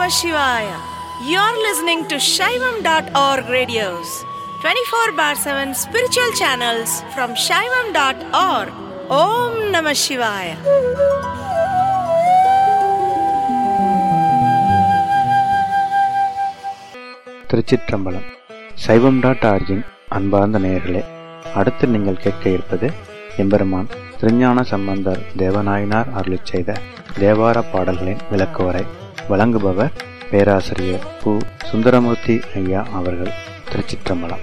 Namah Shivaya. You're listening to Shaivam.org radios, 24 bar 7 spiritual channels from Shaivam.org. Om Namah Shivaya. திருச்சிற்றம்பலம் சைவம் dot origin அன்பார்ந்த நேயர்களே அடுத்து நீங்கள் கேட்க இருப்பது எம்பெருமான் திருஞான சம்பந்தர் தேவநாயனார் அருளிச் செய்த தேவார பாடல்களின் விளக்குவரை வழங்குபவர் பேராசிரியர் பு சுந்தரமூர்த்தி ஐயா அவர்கள் திருச்சிற்றம்பலம்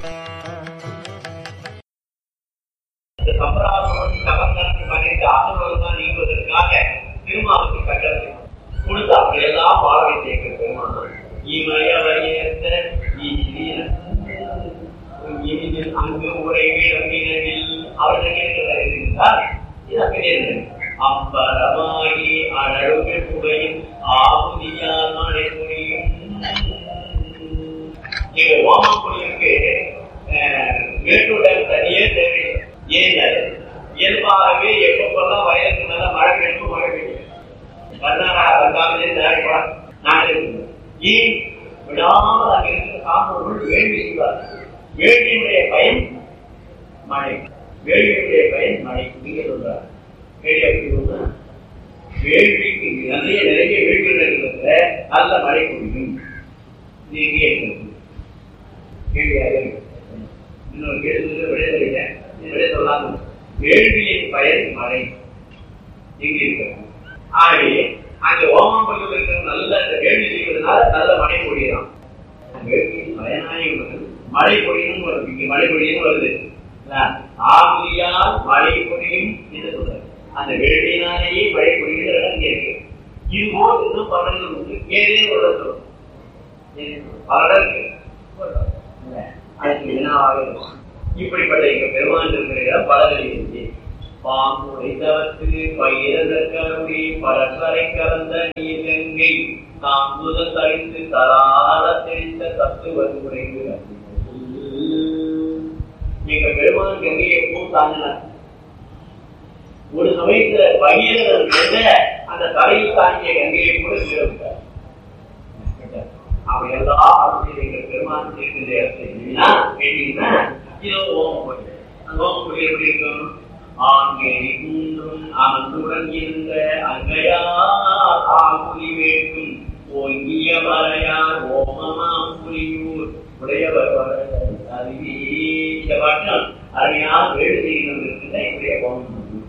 இந்த சம்பிரதாயம் சமந்தன் பன்னிரண்டு ஆண்டுகள் நீங்குவதற்காக திருமாவுக்கு கட்டளை கொடுத்து அப்படியெல்லாம் வாழ வைத்திருக்கிற பெருமாள் இமயவயத்த இனிதில் அங்கு உரை விளங்கினதில் அவர்கள் இருந்தால் இது அப்படியே அம்பரமாகி அழகு புகையும் ஆகுதியால் மழை புரியும் நீங்க ஓமக்குடியிற்கு மேட்டுடன் தனியே தேவை ஏன் இயல்பாகவே எப்பப்பெல்லாம் வயலுக்கு நல்லா மழை பெய்யும் மழை பெய்யும் ஏன் விடாமல் அங்க இருக்கிற சான்றோர்கள் வேள்வி செய்வார் வேள்வியுடைய பயன் மழை வேள்வியுடைய பயன் மழை நீங்க சொல்றார் வேள்வி எப்படி சொல்றா? வேள்விக்கு நிறைய நிறைய வேள்விகள் இருக்கிற நல்ல மழை குடிக்கும் இது எங்கே இருக்கிறது கேள்வியாக இருக்கு. இன்னொரு கேள்வி விடையறிங்க விடை சொல்லாம வேள்வியின் பயன் மழை எங்க இருக்கிறது ஆகவே அங்க ஓமம் பண்ணி இருக்கிற நல்ல இந்த வேள்வி செய்வதனால நல்ல மழை பொழியலாம் வேள்வியின் பயனாக மழை பொழியும் வருது இங்க மழை பொழியும் வருது ஆகுதியால் மழை பொழியும் என்று சொல்றாரு அந்த வேள்வியினாலேயே மழை பொழிகிற இடம் இங்க இருக்கு இது போல் இன்னும் பலன்கள் உண்டு ஏதேனும் ஒரு சொல்லும் பல இடம் இருக்கு அதுக்கு வினாவாக இருக்கும் இப்படிப்பட்ட எங்க பெருமான் இருக்கிற இடம் பலகலி இருக்கு பாம்பு உடைத்தவத்து பயிரதற்கருடி பரஸ்வரை கலந்த நீர் கங்கை தாம்புதல் தரித்து தராத தெரிந்த தத்துவன் உரைவு எங்க பெருமான் கங்கையை பூ தாங்கினார் ஒரு சமயத்துல பகீரதன் கூட அந்த தலையில் தாங்கிய கங்கையை கூட விட்டார் அப்படி எல்லாம் ஆட்சியில் எங்கள் பெருமான் இருக்கின்ற இடத்தை இல்லைன்னா கேட்டீங்கன்னா இதோ ஓமம் போய் அந்த ஓமம் போய் எப்படி இருக்கும் ஆங்கே குன்றும் அமர்ந்துடன் இருந்த அங்கையா ஆகுலி வேட்டும் ஓங்கிய மலையார் ஓமமாம் புலியூர் உடையவர் வர அறிவி இந்த பாட்டம் அருமையான வேடு செய்கிறது இருக்கின்ற என்னுடைய ஓமம்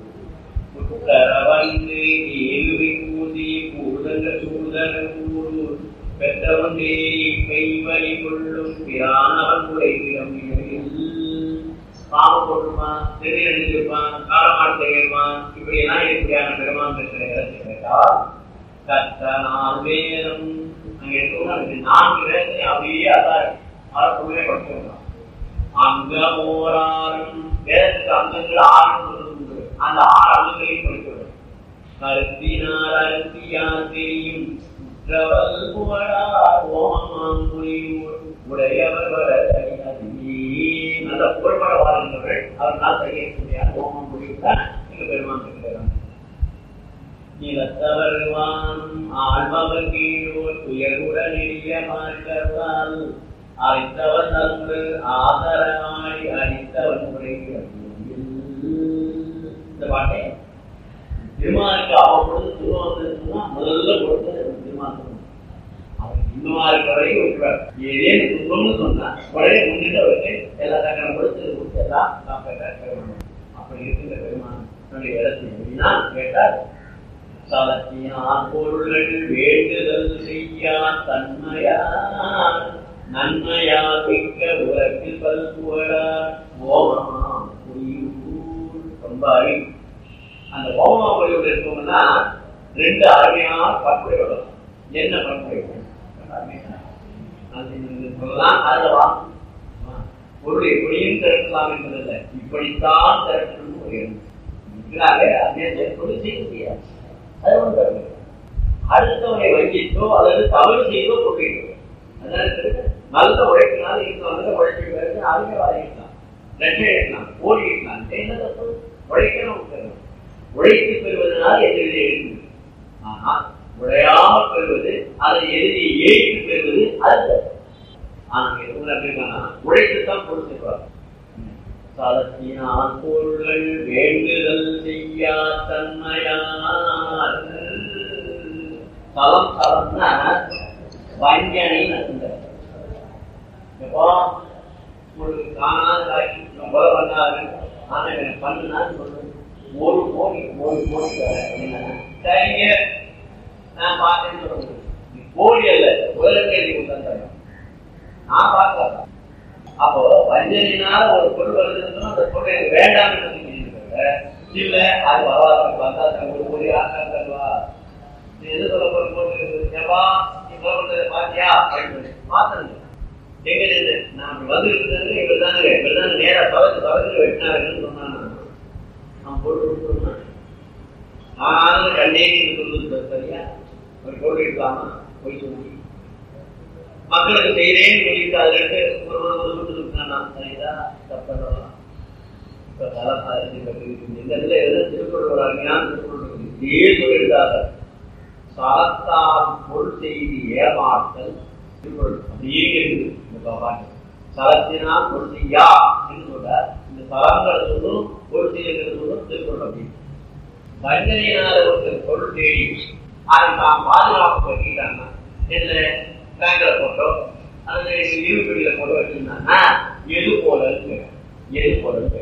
வந்து ஏழுவை கூதி கூதங்க சூதர கூறு பெற்றவன் தேரி கைவழி கொள்ளும் பிரானவன் உரைவிடம் பாம்பு போட்டுருப்பான் திருநீர் அணிஞ்சிருப்பான் காலமாடு செய்யிருப்பான் இப்படி எல்லாம் இருக்கிறாங்க பெருமான் கேட்டால் கத்தனால் வேதம் அங்க எடுத்து நான்கு வேதத்தை அப்படியே அதான் மரப்புள்ளே படிச்சிருக்கான் அங்க ஓராறும் வேதத்துக்கு அங்கங்கள் ஆறு உண்டு அந்த ஆறு அங்கங்களையும் படிக்கிறது கருத்தினால் அருத்தியார் தெரியும் உற்றவல் புகழார் ஓமமாம் புரியூர் உடையவர் வர நல்ல புகழ்பட வாழ்ந்தவர்கள் அவர்களால் செய்யக்கூடிய ஓமம் புரியுதான் எங்க பெருமான் இருக்கிறார் நிலத்தவர்வான் ஆழ்பவர் கீழோர் துயருடன் எளிய மாற்றத்தால் அழைத்தவன் நன்று ஆதரவாய் அழித்தவன் உரைக்கிறது இந்த பாட்டை திருமாலுக்கு அவ்வப்பொழுது துருவம் வந்ததுன்னா முதல்ல கொடுத்தது திருமாலுக்கு அவர் இன்னுமா இருக்கிற வரைக்கும் விட்டுறாரு ஏதேனும் துன்பம்னு சொன்னா உடனே முன்னிட்டு அவருக்கு எல்லா தக்கணம் கொடுத்து கொடுத்து எல்லாம் அப்படி இருக்கின்ற பெருமான் தன்னுடைய இடத்தை எப்படின்னா கேட்டார் சலத்தினான் பொருள்கள் வேண்டுதல் செய்யா தன்மையார் நன்மையா மிக்க உலகு பல்புகழா ஓமமா புரியூர் ரொம்ப அறிவு அந்த ஓமமா பொழியோடு இருக்கோம்னா ரெண்டு அருமையான பண்புடைய வரும் என்ன பண்புடைய சொல்லலாம் அதுவா பொருளை எப்படியும் திரட்டலாம் என்பதில்லை இப்படித்தான் திரட்டணும் இருக்கிறாங்க செய்ய முடியாது அது ஒன்று அடுத்தவனை வங்கித்தோ அல்லது தவறு செய்தோ கொள்கிறோம் அதனால நல்ல உழைப்பினால் இந்த நல்ல உழைப்பு பிறகு அதுவே வாங்கிக்கலாம் லட்சம் எடுக்கலாம் கோடி எடுக்கலாம் என்ன தப்பு உழைக்கணும் உழைத்து பெறுவதனால் எதிரிலே இருக்கு ஆனால் உழையாமல் பெறுவது அதை எதிரியை ஏற்று பெறுவது அது ஆனா எதுவும் அப்படின்னா உழைத்துத்தான் பொறுத்துக்கிறார் சலத்தினால் பொருள்கள் வேண்டுதல் செய்யா தன்மையார் சலம் சலம்னா வஞ்சனை நடந்தது எப்போ உங்களுக்கு காணாத காட்சி கொலை பண்ணாரு ஆனா எனக்கு பண்ணுனான்னு சொல்லுங்க ஒரு கோடி ஒரு கோடி தரேன் என்ன சரிங்க நான் பார்த்தேன்னு சொல்ல முடியும் நீ கோடி அல்ல உலகத்தை எழுதி கொடுத்தா நான் பார்க்கல அப்போ வஞ்சனையினால ஒரு பொருள் வருதுன்னா அந்த பொருள் எனக்கு வேண்டாம்னு சொல்லிக்கிறீங்க இல்ல அது பரவாயில்ல வந்தா ஒரு கோடி ஆட்டம் தருவா நீ எது சொல்ல போற போட்டு ஏப்பா நீ சொல்ல பண்றதை பாத்தியா அப்படின்னு சொல்லி பார்த்தேன் எங்க இருந்து நான் அப்படி வந்து இருக்கிறது இவர் தானே இவர் தானே நேரா பழத்து பழத்து வெட்டினாருன்னு சொன்னாங்க நான் பொருள் சொன்னேன் ஆனாலும் கண்ணே சொல்லுது சரியா ஒரு பொருள் இருக்கலாமா போய் சொல்லி மக்களுக்கு செய்யறேன்னு சொல்லிட்டு அதுல இருந்து ஒரு ஒரு ஒரு சுட்டு சுட்டினா சரிதா தப்பலாம் இப்ப தலசாரி இந்த இதுல எது திருக்குறள் அருமையான திருக்குறள் இருக்கு இதே சொல்லியிருக்காங்க சலத்தால் பொருள் செய்தி ஏமாற்றல் திருக்குறள் அப்படியே இருக்குது இந்த பாட்டு சலத்தினால் பொருள் செய்யா என்று சொல்றார் இந்த சலங்களை சொல்லும் பொருள் செய்யறது சொல்லும் திருக்குறள் அப்படி வஞ்சனையினால ஒருத்தர் பொருள் தேடி அதை தான் பாதுகாப்பு வச்சுக்கிட்டாங்கன்னா இதுல பேங்க்ல போட்டோ அல்லது இருபடியில போட்டோ வச்சிருந்தாங்கன்னா எது போலன்னு எது போலன்னு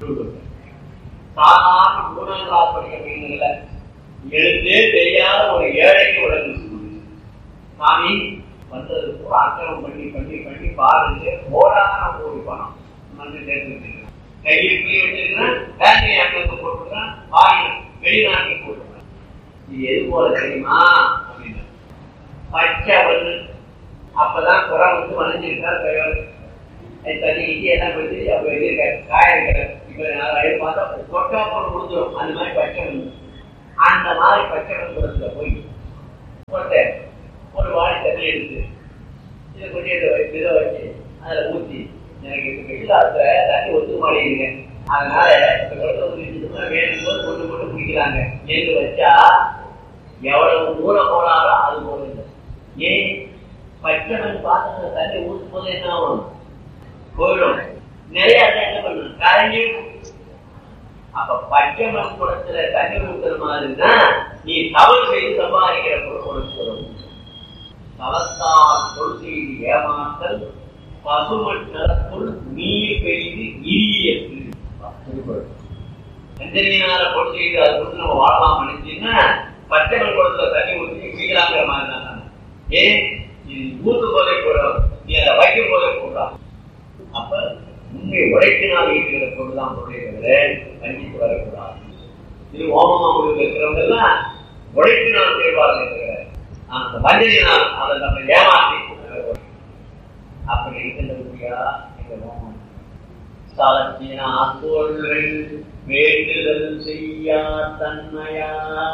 சாதாரண மூணாம் கிளாஸ் படிக்க பையன்கள எழுத்தே தெரியாத ஒரு ஏழைக்கு உடனே சாமி வந்தது கூட அக்கிரமம் பண்ணி பண்ணி பண்ணி பாருங்க ஓடாத ஒரு பணம் வந்து சேர்த்துருக்கீங்க கையில் புள்ளி வச்சிருக்கிறேன் பேங்க் அக்கௌண்ட் போட்டுருக்கேன் வாங்கி வெளிநாட்டுக்கு போட்டுருக்கேன் இது எது போல தெரியுமா அப்படின்னு பச்சை ஒண்ணு அப்பதான் குறை வந்து வளைஞ்சிருக்கார் கையோடு தண்ணி கிட்டி எல்லாம் போயிட்டு அப்ப எழுதியிருக்க காயம் இப்ப நான் பார்த்தா கொட்டா போட்டு முடிஞ்சிடும் அந்த மாதிரி பச்சை வந்து அந்த மாதிரி பச்சை வந்து போய் கொட்டை ஒரு வாழை தண்ணி எடுத்து இதை கொஞ்சம் இதை வச்சு இதை வச்சு அதில் ஊற்றி எனக்கு இது வெயிலாத்துல தண்ணி ஒத்து மாட்டேங்குங்க அதனால இந்த குளத்தை ஊற்றிட்டு வேணும் போது கொண்டு கொண்டு குடிக்கிறாங்க என்று வச்சா எவ்வளவு தூரம் போனாலும் அது போகுது ஏன் பச்சைமண் பாத்திரத்தை தண்ணி ஊற்றும் போது என்ன ஆகும் போயிடும் நிறைய என்ன பண்ணும் கரைஞ்சி அப்ப பச்சை மண் குடத்துல தண்ணி ஊத்துற மாதிரிதான் நீ தவறு செய்து சம்பாதிக்கிற பொருட்கள் தவத்தால் பொருள் செய்து ஏமாத்தல் பசுமண் நிலத்துள் நீர் பெய்து இரியத்து செஞ்சனியினால பொருள் செய்து அதை கொண்டு நம்ம வாழலாம் நினைச்சீங்கன்னா பச்சை மண் குடத்துல தண்ணி ஊற்றி குடிக்கலாங்கிற மாதிரி தான் ஏன் இது ஊத்து போதை போடும் நீ அதை வைக்கும் போதை போடலாம் அப்ப உண்மை உழைப்பினால் ஈட்டுகிற பொருள் தான் பொருளை கண்டித்து வரக்கூடாது இது ஓமமா முடிவு இருக்கிறவங்க எல்லாம் உழைப்பினால் செய்வார்கள் இருக்கிற அந்த வஞ்சனையினால் அதை நம்ம ஏமாற்றி அப்படி இருக்கின்றபடியா இந்த ஓமம் சாலத்தினால் பொருள் வேண்டுதல் செய்யா தன்மையா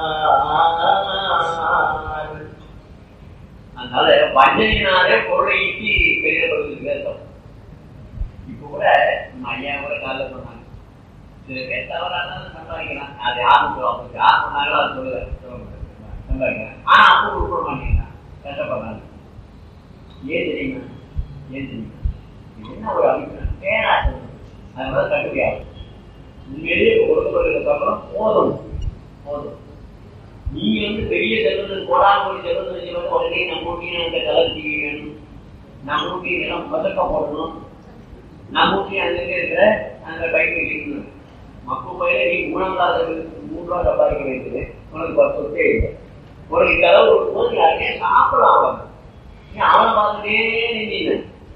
அதனால வஞ்சனையினாலே பொருளை ஈட்டி பெரியப்படுவதற்கு அர்த்தம் இப்போ கூட ஐயா கூட காலைல சொன்னாங்க சில பேர் தவறான சம்பாதிக்கிறான் அது யாரும் சொல்லுவாங்க யார் சொன்னாங்களோ அது சொல்லல சம்பாதிக்கிறான் ஆனா அப்போ உட்பட மாட்டேங்கிறான் கஷ்டப்படுறாங்க ஏன் தெரியுமா ஏன் தெரியுமா இது என்ன ஒரு அபிப்பிராயம் பேராசை அதனால கட்டுப்படியாகும் உண்மையிலேயே கொடுக்கப்படுறதுக்கு அப்புறம் போதும் போதும் நீ வந்து பெரிய செல்வந்தன் கோடான கோடி செல்வந்தன் சொல்லுவது உடனே நம்ம ஊட்டின்னு அந்த கலர் டிவி வேணும் நம்ம ஊட்டி எல்லாம் பதக்க போடணும் நம்ம ஊட்டி அங்க இருக்கிற அந்த பைக் வைக்கணும் மக்கள் பயில நீ மூணாம் கிளாஸ் மூன்றாம் சம்பாதிக்க வைக்குது உனக்கு பத்து சொத்தே இல்லை உனக்கு கதவு கொடுக்கும்போது நீ அதே சாப்பிடலாம் அவன் நீ அவனை பார்த்துட்டே நின்று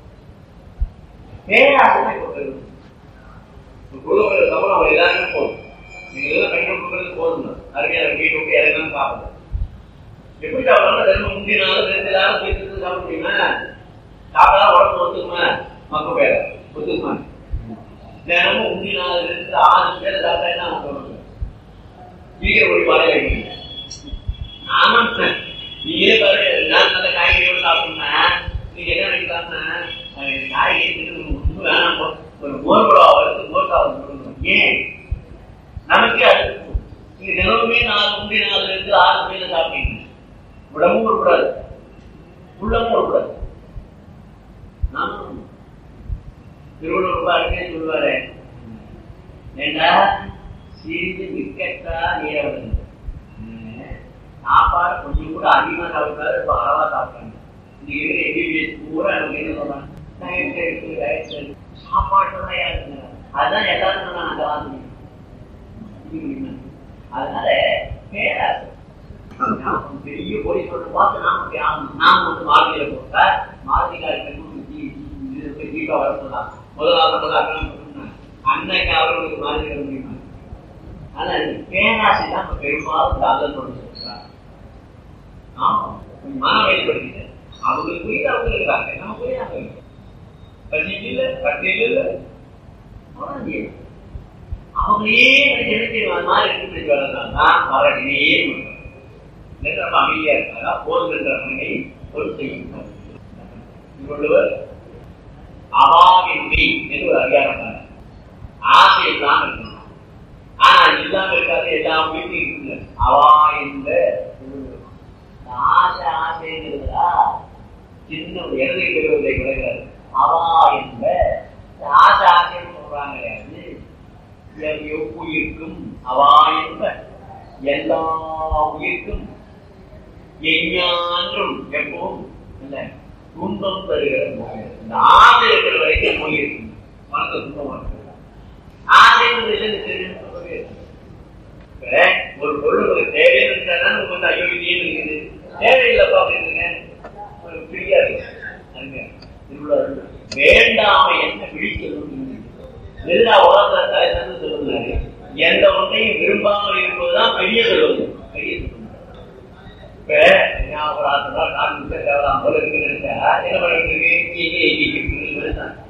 பேராசனை கொடுக்கறது குழுக்கள் சம்பளம் அவன் எல்லாருமே போதும் நீங்க எல்லாம் கை கொடுக்கறது போதும் அருமையான வீட்டு விட்டு இறங்கலாம் சாப்பிடுங்க எப்படி சாப்பிடலாம் ரெண்டு முந்தி நாள் ரெண்டு நாள் சேர்த்து சாப்பிட முடியுமா சாப்பிடா உடம்பு ஒத்துக்குமா மக்கள் பேர ஒத்துக்குமா தினமும் முந்தி நாள் ரெண்டு ஆறு பேர் சாப்பிட்டா என்ன சொல்லுங்க சீக்கிரம் போய் வர வைக்கணும் ஆமா நீங்களே பாருங்க நான் நல்ல காய்கறியோட சாப்பிடணும்னா நீங்க என்ன நினைக்கலாம்னா காய்கறி ரொம்ப வேணாம் ஒரு மோர் குழா வளர்த்து மோர் சாதம் கொடுக்கணும் ஏன் நமக்கே அது நீங்க தினமுமே நாலு முந்தைய நாள்ல இருந்து ஆறு மணில சாப்பிட்டீங்க உடம்பும் உருப்படாது உள்ளமும் உருப்படாது ஆமா. திருவள்ளுவர் ரொம்ப அருமையா சொல்லுவாரு ஏண்டா சிறிது மிக்கட்டா நீரை வருது சாப்பாடு கொஞ்சம் கூட அதிகமா சாப்பிட்டாரு இப்ப அளவா சாப்பிட்டாங்க இன்னைக்கு இருக்கிற எம்பிபிஎஸ் பூரா நமக்கு என்ன சொல்றாங்க diet இருக்கு, diet இருக்கு. சாப்பாடு தான் யாருங்க அதுதான் எல்லாரும் நான் அந்த வாசனை அதனால பேராசை நாம பெரிய போய் சொல்ற பார்த்து நாம ஆகணும் நாம வந்து மாதிரியில போட்டா மாதிரிக்காரர்களுக்கு தீபா வரலாம் முதலாவது அன்னைக்கு அவர்களுக்கு மாதிரி வர முடியுமா ஆனா இந்த பேராசை தான் இப்ப பெரும்பாலும் தாதல் சொல்றாங்க ஆமா கொஞ்சம் மனம் வெளிப்படுத்திட்டேன் அவங்களுக்கு புரியுது அவங்க இருக்காங்க நம்ம புரியாம இருக்கு பசிக்கு இல்ல பட்டியல் இல்ல அவ்வளவுதான் ஏன்? அவங்களே வந்து என்ன செய்வாங்க மாதிரி இருக்கு வரதான் பாராட்டினே நம்ம அமைதியா இருக்காரா போதுகின்ற மனை ஒரு செய்யும் இவள்ளுவர் அவாவின்றி என்று ஒரு அதிகாரம் பண்ணார். ஆசை இல்லாம இருக்கணும் ஆனா இல்லாம இருக்காது எல்லா வீட்டும் இருக்குங்க அவா என்ற திருவள்ளுவர். இந்த ஆசை ஆசைங்கிறதா சின்ன ஒரு இடதை பெறுவதை கிடையாது அவா என்ற இந்த ஆசை ஆசைன்னு சொல்றாங்க அது எ- எவ்வுயிர்க்கும் அவா என்ப எல்லா உயிர்க்கும் எஞ்ஞான்றும் எப்பவும் இல்ல துன்பம் தருகிற நோய் இந்த ஆசை இருக்கிற வரைக்கும் நோய் இருக்கு மனசு துன்பமா இருக்கு ஆசை வந்து இல்லைன்னு தெரியும் சொல்லவே இல்லை. இப்ப ஒரு பொருள் உங்களுக்கு தேவைன்னு இருந்தா உங்களுக்கு வந்து ஐயோ இது ஏன் இருக்குது தேவையில்லைப்பா அப்படின்னு ஒரு ஃப்ரீயா இருக்கு அருமையா. திருவிழா இருக்கு. வேண்டாமை என்ன பிடிக்கணும் எதிரா உலகத்தை என்னன்னு சொல்லுங்க எந்த ஒன்றையும் விரும்பாமல் இருப்பதுதான் பெரிய சொல்லுவது பெரிய சொல்லுவது இப்ப நான் ஒரு ஆறு நாள் நாலு நிமிஷம் தேவலாம் போல இருக்குன்னு நினைச்சா என்ன பண்ணிட்டு இருக்கு இங்கே இங்கே இங்கே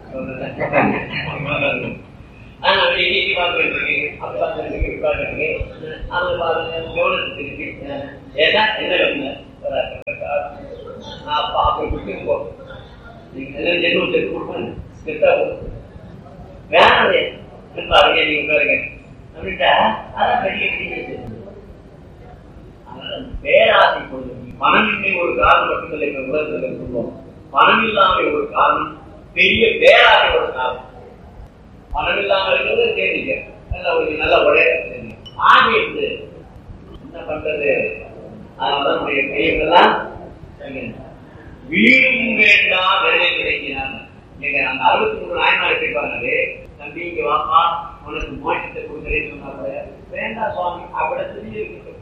ஆனா வெளியே இங்கே பார்த்துட்டு இருக்கு அப்படி பார்த்துட்டு இருக்கு இப்படி பார்த்துட்டு இருக்கு அது பாருங்க கவனத்துக்கு இருக்கு ஏன்னா என்ன வேணுங்க நான் அப்படி விட்டு போ நீங்க என்ன ஜென்மம் செத்து கொடுப்பேன் செத்தா போதும் வேணாம் பாருங்க நீங்க உட்காருங்க அப்படின்ட்டா அதான் பெரிய பெரிய விஷயம். அதனால பேராசை கொள்ளும் பணமின்மை ஒரு காரணம் மட்டுமில்லை இப்ப உலகத்துல சொல்லுவோம் பணம் இல்லாமை ஒரு காரணம் பெரிய பேராசை ஒரு காரணம் பணம் இல்லாம இருக்கிறது தெரிஞ்சுக்க நல்ல ஒரு நல்ல உடைய ஆகி இருந்து என்ன பண்றது அதனால நம்முடைய பெரியவங்கெல்லாம் வீடும் வேண்டாம் வேலை கிடைக்கிறாங்க நீங்க அந்த அறுபத்தி மூணு நாயனார் கேட்பாங்களே தம்பி இங்க வாப்பா உனக்கு மோட்சத்தை கொடுக்குறேன்னு சொன்னா கூட வேண்டாம் சுவாமி அப்படி சொல்லி இருக்கட்டும்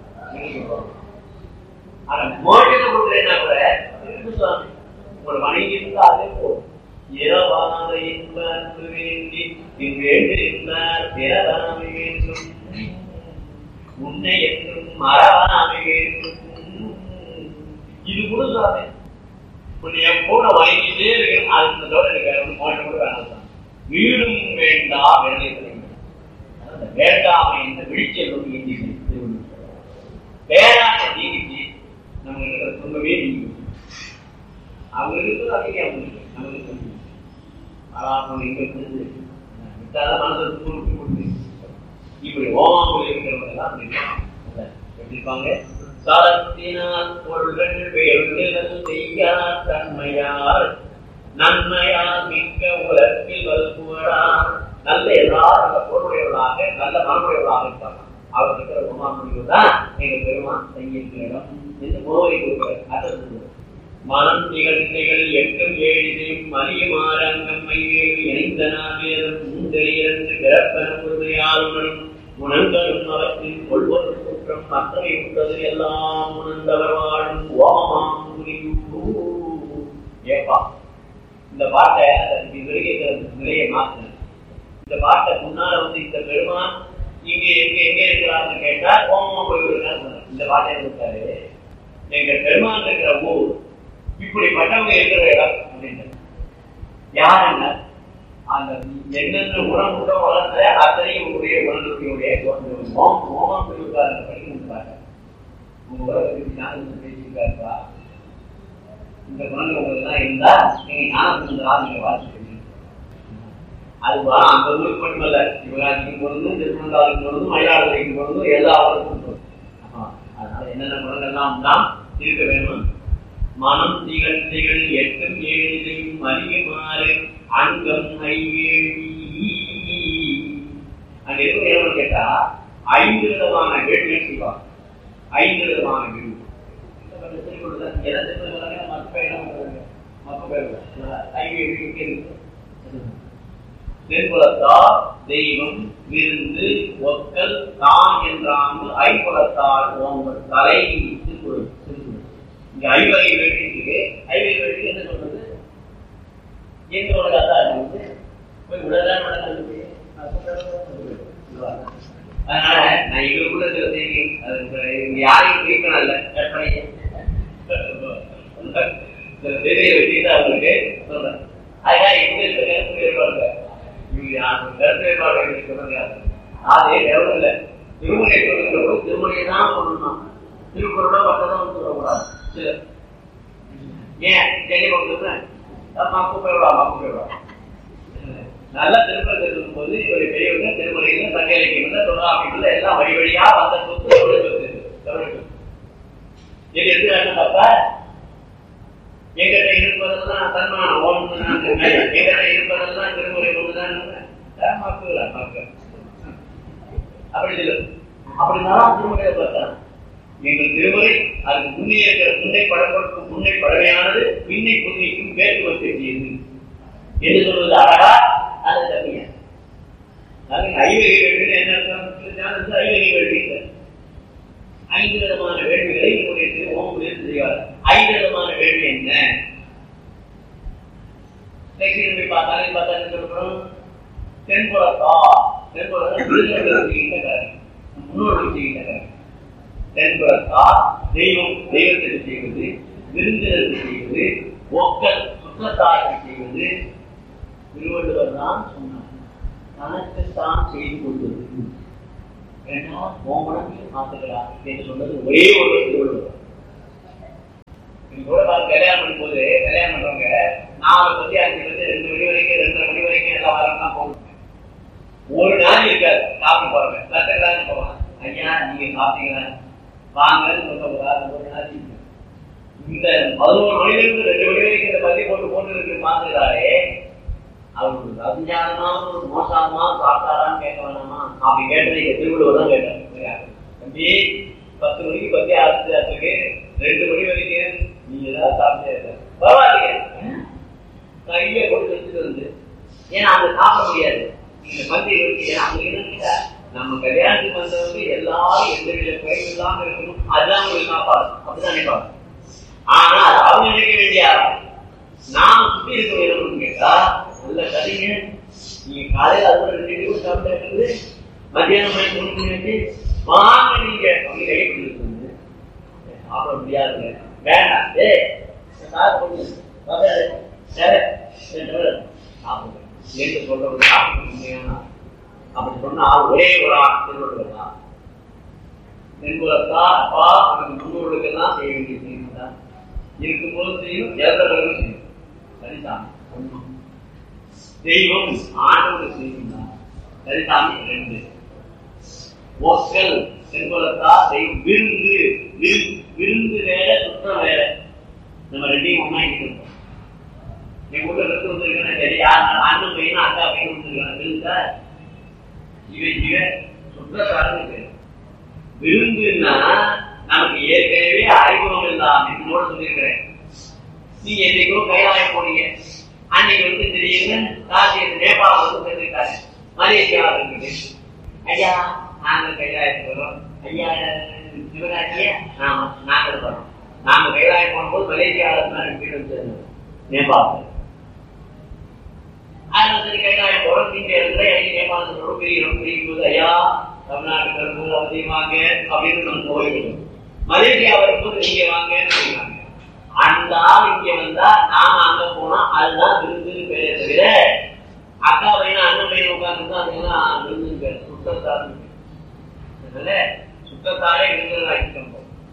ஆனா மோட்சத்தை கொடுக்குறேன்னா கூட இருக்கு சுவாமி உங்களை வணங்கி இருந்தா அதே போதும் இரவாத இன்ப அன்பு வேண்டி இவ்வேண்டிருந்தார் பிறவாமை வேண்டும் உன்னை என்றும் மறவாமை வேண்டும் இது கூட சுவாமி உன்னை என் கூட வணங்கிட்டே இருக்கணும் அதுக்கு தவிர எனக்கு வேற ஒன்றும் மோட்சம் கூட வேணாம் சுவாமி. வீடும் வேண்டா வேலை அந்த வேண்டாமை என்ற விழிச்செல்வம் எண்ணி பேராசை நீங்கிச்சு நம்ம இருக்கிற துன்பமே நீங்கும் அவங்க இருக்கிறது அதே அவங்களுக்கு நமக்கு தெரியும். ஆளாப்பம் எங்க இருக்குது விட்டாதான் மனசை துன்புறுத்தி கொடுத்து இப்படி ஓமாமல் இருக்கிறவங்க எல்லாம் அப்படி இருப்பாங்க. இல்ல, எப்படி இருப்பாங்க சரத்தினால் பொருள்கள் வேண்டுதல் செய்யார் தன்மையார் நன்மையார் மிக்க உலகில் வல்புகழார் நல்ல எல்லாரும் நல்ல பொருளுடையவர்களாக நல்ல மனமுடையவர்களாக இருப்பாங்க அவர் இருக்கிற உமா முடிவு தான் எங்க பெருமான் செய்கின்ற இடம் என்று மோதி கொடுக்கிறார் அர்த்தம் சொல்லுவார். மனம் நிகழ்ச்சிகள் எட்டும் ஏழிதையும் மலியமாரங்கம் மைவேறு இணைந்த நாவேதம் மூன்றெளிரண்டு பிறப்பென உறுதியாளுடன் உணர்ந்தரும் அவற்றின் கொள்வது குற்றம் மற்றவை உண்டது எல்லாம் உணர்ந்தவர் வாழும் ஓமமாம் ஏப்பா இந்த பாட்டை அதற்கு விருகிற நிலையை மாற்றின இந்த பாட்டை முன்னால வந்து இந்த பெருமான் இங்க எங்க எங்க இருக்கிறார்னு கேட்டா ஓமமா போய் விடுறாரு இந்த பாட்டை இருக்காரு எங்க பெருமான் இருக்கிற ஊர் இப்படிப்பட்டவங்க இருக்கிற இடம் அப்படின்னு யாருங்க அந்த என்னென்ன குணம் உண்டோ வளர்ந்த அத்தனையும் உங்களுடைய குணங்களுடைய மோகம் மோகம் இருக்காரு படிக்கிறாங்க உங்க உலகத்துக்கு ஞானம் பேசியிருக்காருப்பா இந்த குணங்கள் உங்களுக்கு எல்லாம் இருந்தா நீங்க ஞானம் இருந்தா நீங்க வாசிக்கிறீங்க அது போல அந்த ஊருக்கு மட்டுமல்ல சிவகாசிக்கும் பொருந்தும் திருமணாவுக்கும் பொருந்தும் மயிலாடுதுறைக்கும் பொருந்தும் எல்லா ஊருக்கும் பொருந்தும் ஆமா. அதனால என்னென்ன குணங்கள்லாம் உண்டா இருக்க வேணும் மனம் திகழ் திகழ் எட்டும் ஏழிலையும் மறியுமாறு அங்கம் ஐவேழி அங்க இருக்கும் ஏன்னு கேட்டா ஐந்து விதமான வேள்விகள் செய்வார் ஐந்து விதமான வேள்வி திருக்குலத்தால் தெய்வம் விருந்து ஒக்கல் தான் என்றாங்க ஐக்குலத்தால் ஓம்பல் தலை திருக்குறள் திருக்குறள் இங்க ஐவகை வேள்வி இருக்கு ஐவகை வேள்வி என்ன சொல்றது எங்களோட கதா வந்து போய் உடலாம் அதனால நான் எங்களுக்குள்ள சில செய்தி அது இங்க யாரையும் பிரிக்கணும் இல்ல கற்பனை சில செய்தியை வச்சுட்டு அவங்களுக்கு சொல்றேன் அதுக்காக எங்க இருக்க கருத்து வேறுபாடு இவங்க யாரு கருத்து வேறுபாடு சொல்றது யாரு அது எவ்வளவு இல்ல திருமணை சொல்லுகிற போது திருமணையை தான் சொல்லணும் திருக்குறளோ மற்றதான் வந்து சொல்லக்கூடாது சில ஏன் சென்னை பக்கத்துல மக்கு போயிடுவா மக்கு போயிடுவா நல்லா திருமணம் தெரியும் போது இவருடைய பெரியவங்க திருமலையில சங்க இலக்கியம்ல தொழிலாளர்கள் எல்லாம் வழி வழியா வந்த சொத்து எவ்வளவு சொத்து எவ்வளவு சொத்து எங்க எடுத்துக்காட்டு பார்த்தா எங்கிட்ட இருப்பதெல்லாம் தன்மானம் ஓம் எங்கிட்ட இருப்பதெல்லாம் திருமுறை ஒன்றுதான் மக்கள் மக்கள் அப்படி இல்லை அப்படின்னாலும் திருமுறையை பார்த்தா எங்கள் திருமுறை அதுக்கு முன்னே இருக்கிற முன்னை படங்களுக்கு முன்னை படமையானது பின்னை புன்னைக்கும் வேற்றுமை தெரியுது என்று சொல்வது அழகா அது கம்மியா ஐவகை வேள்வி என்ன அர்த்தம் ஐவகை வேள்வி ஐந்து விதமான வேள்விகளை என்னுடைய திரு ஓம் செய்வார் ஐந்து விதமான வேள்வி என்ன லட்சுமி போய் பார்த்தாலே பார்த்தா என்ன சொல்றோம் தென்புறத்தா தென்புறத்தா முன்னோர்கள் செய்கின்ற தென்புறத்தா தெய்வம் தெய்வத்திற்கு செய்வது விருந்தினருக்கு செய்வது ஒக்கல் சுற்றத்தாருக்கு செய்வது திருவள்ளுவர் தான் சொன்னார் தனக்குத்தான் செய்து கொள்வது வேண்டாம் ஓமனத்தையும் மாத்துகிறார் என்று சொன்னது ஒரே ஒரு திருவள்ளுவர் கூட பாருங்க கல்யாணம் பண்ணும்போது கல்யாணம் பண்றவங்க நாலு பத்தி அஞ்சு பத்தி ரெண்டு மணி வரைக்கும் ரெண்டரை மணி வரைக்கும் எல்லா வாரம் தான் போகணும் ஒரு நாள் இருக்காது சாப்பிட்டு போறவங்க லட்சக்கணக்கான போவாங்க ஐயா நீங்க சாப்பிட்டீங்களா வாங்கன்னு சொல்ல ஒரு நாள் இந்த பதினோரு மணில இருந்து ரெண்டு மணி வரைக்கும் இந்த பத்தி போட்டு போட்டு இருக்கு மாத்துகிறாரே அவர் அஞ்சானமா ஒரு மோசமா சாப்பிட்டாரான்னு கேட்க வேணாமா அப்படி கேட்டது எங்க திருவள்ளுவர் தான் கேட்டார் தம்பி பத்து மணிக்கு பத்தி ஆரம்பிச்சாச்சுக்கு ரெண்டு மணி வரைக்கும் நீங்க ஏதாவது சாப்பிட்டே பரவாயில்லையே கையில கொண்டு வச்சுட்டு வந்து ஏன்னா அங்க சாப்பிட முடியாது இந்த பந்தி இருக்கு அங்க இருந்தா நம்ம கல்யாணத்துக்கு வந்தவங்க எல்லாரும் எந்த வித குறைவு இல்லாம இருக்கணும் அதுதான் ஒரு சாப்பாடு அப்படிதான் நினைப்பாங்க ஆனா அது அவங்க நினைக்க வேண்டிய நாம சுத்தி இருக்க வேணும்னு கேட்டா நல்ல கதைங்க நீங்க காலையில அது ரெண்டு பேரும் சாப்பிட்டு மத்தியானம் மணி மூணு மணி வச்சு வாங்க நீங்க அப்படி கை கொடுத்து சாப்பிட முடியாதுங்க வேண்டாம் ஏ என்று சொல்றது அப்படி சொன்னா ஒரே ஒரு ஆள் திருவள்ளுவர் தான் தென்புலத்தா அப்பா நமக்கு முன்னோர்களுக்கெல்லாம் செய்ய வேண்டிய செய்யணும் தான் இருக்கும்போது செய்யும் இறந்தவர்களும் செய்யும் சரிசாமி ஒண்ணு தெய்வம் ஆண்டோடு செய்யும் தான் சரிசாமி ரெண்டு ஒக்கல் தென்புலத்தா தெய்வம் விருந்து விருந்து வேற சுற்றம் வேற நம்ம ரெண்டையும் ஒன்னா இருக்கணும் எங்க ஊர்ல ரெண்டு வந்துருக்கேன் சரி அண்ணன் பையனா அக்கா பையன் வந்துருக்காங்க விருந்தா இவை இவ சுற்றத்தாருன்னு பேர் விருந்துன்னா நமக்கு ஏற்கனவே அறிமுகம் இல்லாம என்னோட சொல்லியிருக்கிறேன் நீ என்னைக்கோ கைலாயம் போனீங்க அன்னைக்கு வந்து திடீர்னு காசி நேபாளம் வந்து சேர்ந்துட்டாங்க மலேசியா இருக்குது ஐயா நாங்கள் கைலாயத்துக்கு வரோம் ஐயா சிவகாசிய ஆமா நாங்கள் வரோம் நாம கைலாயம் போகும்போது மலேசியாவில் வீடு வச்சிருந்தோம் நேபாளத்தில் அதனால சரி கைலாயம் போறோம் நீங்க இடத்துல எனக்கு நேபாளத்தோட பிரிகிறோம் பிரிக்கும் போது ஐயா தமிழ்நாட்டுக்கு வரும்போது அவசியமாங்க அப்படின்னு நம்ம போயிடுவோம் மலேசியா வரும்போது நீங்க வாங்கன்னு சொல்லுவாங்க அந்த ஆள் இங்க வந்தா நாம அங்க போனா அதுதான் விருந்துன்னு பேரே தவிர அக்கா பையன் அண்ணன் பையன் உட்கார்ந்து அதுதான் விருந்துன்னு பேர் சுத்தத்தாரு அதனால சுத்தத்தாரே விருந்துகள் ஆக்கிட்டோம்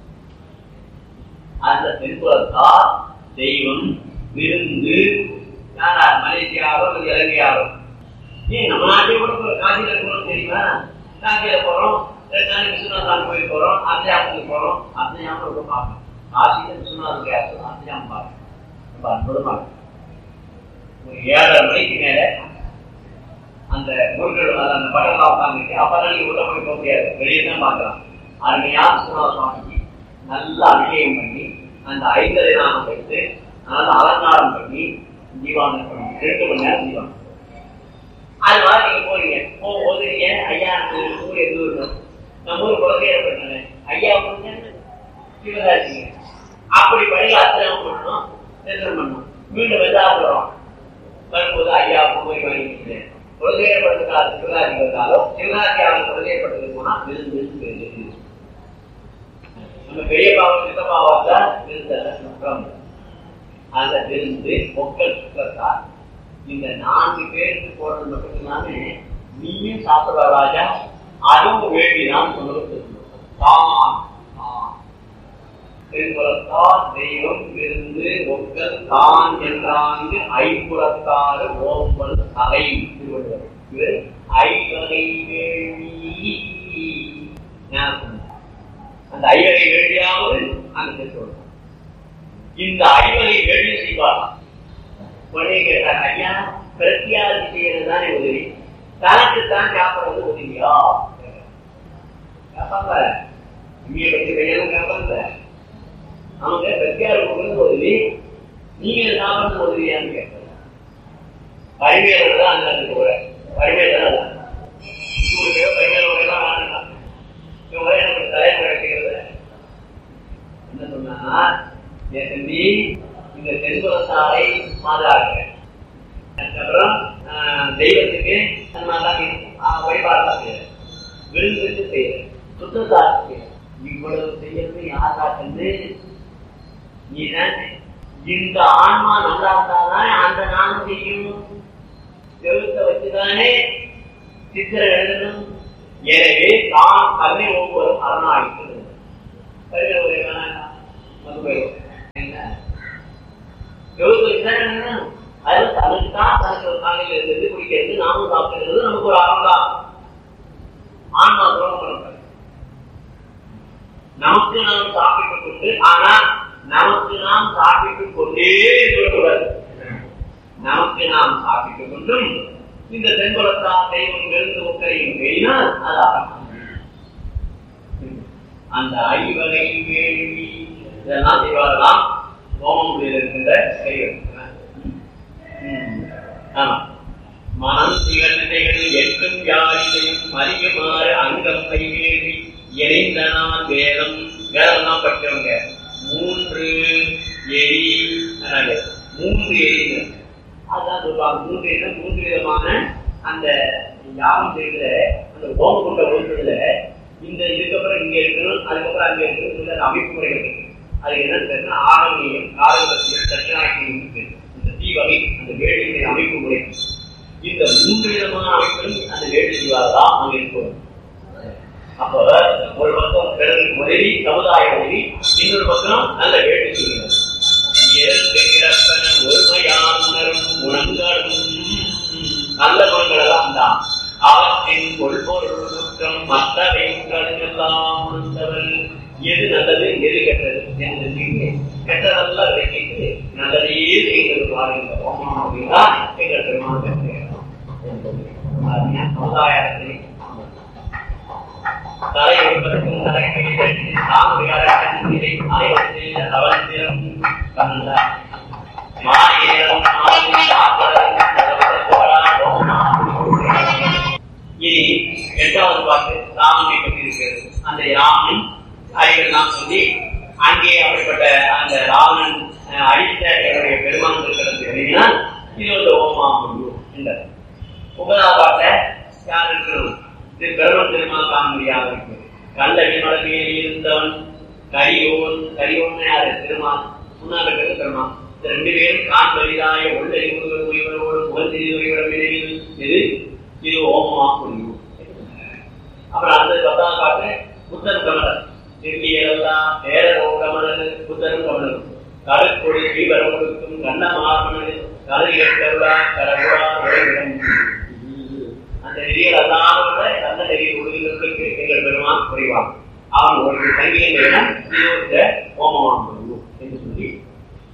அந்த தென்புறத்தா தெய்வம் விருந்து யாரா மலேசியாவோ இலங்கையாவோ ஏன் நம்ம நாட்டை கூட காசியில இருக்கணும் தெரியுமா காசியில போறோம் ரெண்டு நாளைக்கு விஸ்வநாதான் கோயில் போறோம் அத்தியாபத்துக்கு போறோம் அத்தியாபம் ரொம்ப பார்க்கணும் காசியில விஸ்வநாதனுடைய அர்த்தம் ஆச்சரியம் பாருங்க ரொம்ப அற்புதமா இருக்கு ஒரு ஏழரை மணிக்கு மேல அந்த முருகன் அந்த படம்லாம் உட்காந்துருக்கு அப்பதான் நீங்க உள்ள போய் போக முடியாது வெளியே தான் பார்க்கலாம் அருமையா விஸ்வநாத சுவாமிக்கு நல்லா அபிஷேகம் பண்ணி அந்த ஐந்தரை நாமம் வைத்து நல்லா அலங்காரம் பண்ணி ஜீவானம் பண்ணி ரெண்டு மணி நேரம் ஜீவானம் அது மாதிரி நீங்க போறீங்க போகும்போது ஏன் ஐயா எனக்கு ஊர் எந்த ஊர் நம்ம ஊர் குழந்தைய பண்ணல ஐயா வந்து சிவராசிங்க அப்படி பண்ணி அத்திரம் பண்ணணும் தரிசனம் பண்ணணும் மீண்டும் வெதாபுரம் வரும்போது ஐயா போய் வாங்கிக்கிறேன் குழந்தையப்படுறதுக்காக சிவராசி வந்தாலும் சிவராசி அவன் குழந்தையப்படுறது போனா விருந்து விருந்து விருந்து நம்ம பெரிய பாவம் சின்ன பாவம் தான் விருந்தம் அந்த விருந்து பொங்கல் சுத்தத்தால் இந்த நான்கு பேருக்கு போறது மட்டும் இல்லாம நீயும் சாப்பிடுற ராஜா அதுவும் வேண்டிதான் சொன்னது தான் திருப்புறத்தால் தெய்வம் விருந்து ஒக்கல் தான் என்றாங்கு ஐம்புறத்தாறு ஓம்பல் தலை திருவள்ளுவர் இவர் ஐவகை வேள்வி அந்த ஐவகை வேள்வியாவது அந்த சொல்றார் இந்த ஐவகை வேள்வி செய்வாராம் உடனே கேட்டார் ஐயா பிரத்தியாதி செய்யறது தானே உதவி தனக்குத்தான் சாப்பிடுறது உதவியா கேட்பாங்க இங்கே பற்றி பையனும் கேட்பாங்க அவங்க பிரத்தியார் கொடுக்கறது உதவி நீங்க சாப்பிடுறது உதவியான்னு கேட்பாங்க பரிமையாளர் தான் அந்த இடத்துக்கு போற பரிமையாளர் தான் இவருக்கு பரிமையாளர் தான் வாங்கினாங்க இவங்க எனக்கு தலைமுறை செய்யறது என்ன சொன்னா என் தம்பி இந்த தென்புறத்தாரை மாதாங்க அதுக்கப்புறம் தெய்வத்துக்கு வழிபாடு செய்யறேன் விருந்துக்கு செய்யறேன் சுத்தத்தாக்கு செய்யறேன் இவ்வளவு செய்யறது யாராக்குன்னு நீதான் இந்த ஆன்மா நல்லா இருந்தாதான் அந்த நானும் செய்யும் எழுத்த வச்சுதானே சித்திர எழுதணும் எனவே தான் கல்வி ஒவ்வொரு அரணாயிட்டு என்ன அது தனக்கு தான் தனக்கு ஒரு காலையில் இருந்து குடிக்கிறது நாமும் சாப்பிடுறது நமக்கு ஒரு அறம் தான் ஆன்மா துரோகம் பண்ணக்கூடாது நமக்கு நாம் சாப்பிட்டுக் கொண்டு ஆனா நமக்கு நாம் சாப்பிட்டுக் கொண்டே இருக்கக்கூடாது நமக்கு நாம் சாப்பிட்டுக் கொண்டும் இந்த தென்புறத்தா தெய்வம் எழுந்து முக்கரையும் வேணினால் அது அறம் அந்த ஐவகை வேள்வி இதெல்லாம் செய்வார்களாம் ஹோமமுடியில் இருக்கின்ற செய்வது மனம் திகழ்நிலைகளில் எட்டும் யாரிலையும் அறியுமாறு அங்கம் கைவேறி இணைந்தனால் வேதம் வேதம் தான் படிக்கிறவங்க மூன்று எரி மூன்று எரி அதான் சொல்லுவாங்க மூன்று எரி மூன்று விதமான அந்த யாகம் செய்கிற அந்த ஹோம கொண்ட ஒழுங்குல இந்த இதுக்கப்புறம் இங்க இருக்கணும் அதுக்கப்புறம் அங்க இருக்கணும் இந்த அமைப்பு முறைகள் இருக்கு அது என்னன்னு தெரியுமா ஆரம்பியம் காரகத்தியம் தட்சிணாக்கியம் இந்த தீவகை அந்த வேடிக்கை அமைப்பு முறை இந்த மூன்று விதமான அமைப்புகளும் அந்த வேடி செய்வாதான் அங்க இருக்கும் அப்ப ஒரு பக்கம் பிறகு உதவி சமுதாய உதவி இன்னொரு பக்கம் நல்ல வேடி செய்கிறது இரண்டு கிடப்பன ஒருமையானரும் குணங்களும் நல்ல குணங்கள் எல்லாம் தான் அவற்றின் கொள்பொருள் குற்றம் மற்றவை எல்லாம் உணர்ந்தவர்கள் எது நல்லது எது கெட்டது என்று நீங்க கெட்டதெல்லாம் வைக்கிட்டு நல்லதே செய்கிறது பாருங்க அப்படின்னா எங்கள் பெருமாள் சமுதாயத்தை தலை வைப்பதற்கும் தலைமையை சாமுடியாரை ஆய்வு அவசியம் கண்ட மாநிலம் இனி எட்டாவது பாட்டு ராமனை பற்றி இருக்கிறது அந்த ராமன் அறிவெல்லாம் சொல்லி அங்கே அப்படிப்பட்ட அந்த ராவணன் அடித்த என்னுடைய பெருமான் இருக்கிறது எழுதினால் இது வந்து ஓமா முடியும் என்றார் ஒன்பதாவது பாட்டை யார் இருக்கணும் திரு பெருமன் திருமால் காண முடியாத இருக்கு கண்ட விமலமேறி இருந்தவன் கரியோன் கரியோன் யாரு திருமால் முன்னால் இருக்கிறது பெருமான் இந்த ரெண்டு பேரும் காண் வலிதாய உள்ள உயிரோடு புகழ்ந்திரியோட இது இது ஓமமா முடியும் அப்புறம் அந்த பத்தாவது பாட்டு புத்தன் கமலர் திரும்பியெல்லாம் பேர கமலன் புத்தன் கமலன் கருப்பொழி ஸ்ரீவரம் கொடுக்கும் கண்ணமாமனு கருவிழா கரகுரா உலகிடம் அந்த நெறிகள் அல்லாதவரை நல்ல நெறியில் உறுதிகளுக்கு எங்கள் பெருமான் புரிவான் அவன் ஒரு சங்கீதம் வேணும் ஓமமான்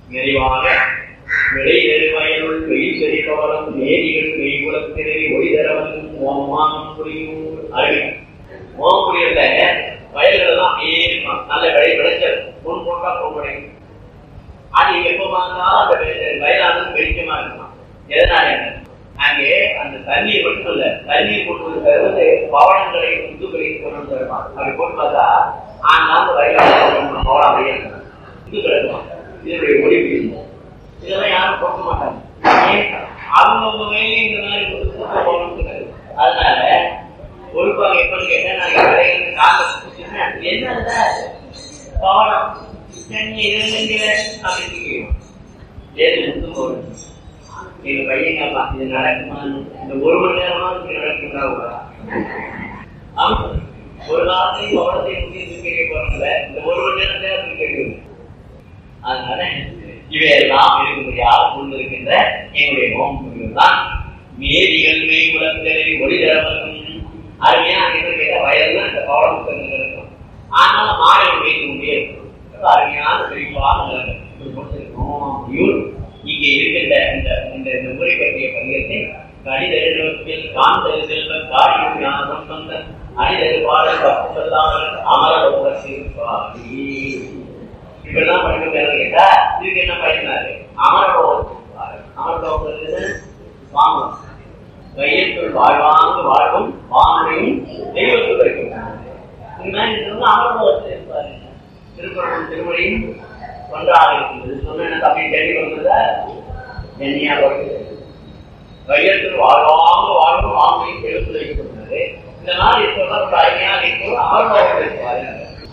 நிறைவாக விளைவயலுள் வெயில் செறி கவலம் நேரிகள் மெய்குலத்தினை ஒளிதரவன் ஓமமானம் புரியூர் அருவி ஓமபுரியல வயல்கள் எல்லாம் அப்படியே இருக்கும் நல்ல விளை விளைச்சல் பொன் போட்டா பொன் கிடைக்கும் அது எப்ப பார்த்தாலும் அந்த வெ- வயலானது வெளிச்சமா இருக்கும் எதனால அங்கே அந்த தண்ணீர் மட்டும் இல்ல தண்ணீர் கொண்டு வந்து பவனங்களை இந்துக்களையும் கொண்டு வந்து தருவான் அப்படி போட்டு பார்த்தா ஆனாலும் வயலான பவனம் அப்படியே இருக்கும் இந்து கிடக்கும் இதனுடைய ஒளி வீசும் இதெல்லாம் யாரும் போக்க மாட்டாங்க ஏன்? அவங்கவங்க வேலையை இந்த மாதிரி ஒரு கூட்ட பவனம் கிடையாது அதனால பொறுப்பாக எப்பன்னு கேட்டா நான் கடையில் காலை குடிச்சிருந்தேன். என்னது பவனம் தண்ணி இருந்தீங்க அப்படின்னு கேட்கும் ஏது முத்து போகுது எங்க பையன் கேப்பா இது நடக்குமா இந்த ஒரு மணி நேரமா இது நடக்குதா கூட ஆமா ஒரு காலத்தையும் பவனத்தை முடிவு கேட்க போறாங்கல்ல இந்த ஒரு மணி நேரம் நேரத்தில் கேட்குது அதனால இவையெல்லாம் இருக்கும்படியாக கொண்டிருக்கின்ற எங்களுடைய நோன்பு தான் மேதிகள் மெய் குலங்களை ஒளிதரவரும் அருமையா என்ன கேட்ட வயல்ல இந்த பவளம் இருக்கும் ஆனாலும் மாநிலம் பெய்து கொண்டே இருக்கும் ரொம்ப அருமையான செழிப்பான நிலங்கள் இப்படி கொடுத்திருக்கோம். இவர் இங்கே இருக்கின்ற இந்த இந்த இந்த முறை பற்றிய பதியத்தை கடித எழுத்தில் காந்தல் செல்வ காரியம் ஞானம் வந்த அணிதல் பாடல் பத்து சொல்லாமல் அமரலோகத்தில் இப்படிலாம் படிக்க கேட்டா இதுக்கு என்ன படிக்கிறாரு அமரலோகத்தில் அமரலோகத்தில் வாங்கணும் கையெழுத்துள் வாழ்வாங்கு வாழ்வும் வானையும் தெய்வத்தில் வைக்கிறார் இந்த மாதிரி இருக்கிறவங்க அமரலோகத்தில் இருப்பாரு திருக்குறளும் திருமொழியும் ஒன்றாக இருக்கிறது சொன்ன எனக்கு அப்படி தேடி வந்ததா என்னையா வருது கையெழுத்தில் வாழ்வாங்க வாழ்வும் வானையும் தெய்வத்தில் வைக்கப்படுகிறது இந்த மாதிரி இருக்கிறவங்க ரொம்ப அருமையாக இருக்கிறவங்க அமரலோகத்தில் இருப்பாரு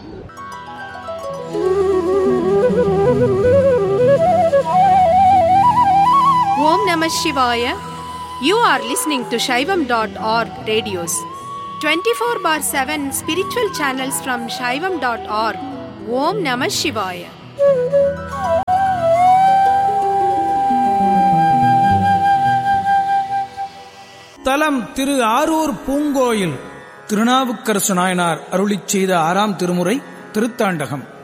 Om Namah Shivaya. You are listening to Shaivam.org radios. 24 bar 7 spiritual channels from Shaivam.org. Om Namah Shivaya. தலம் திரு ஆரூர் பூங்கோயில் திருநாவுக்கரசு நாயனார் அருளிச் செய்த ஆறாம் திருமுறை திருத்தாண்டகம்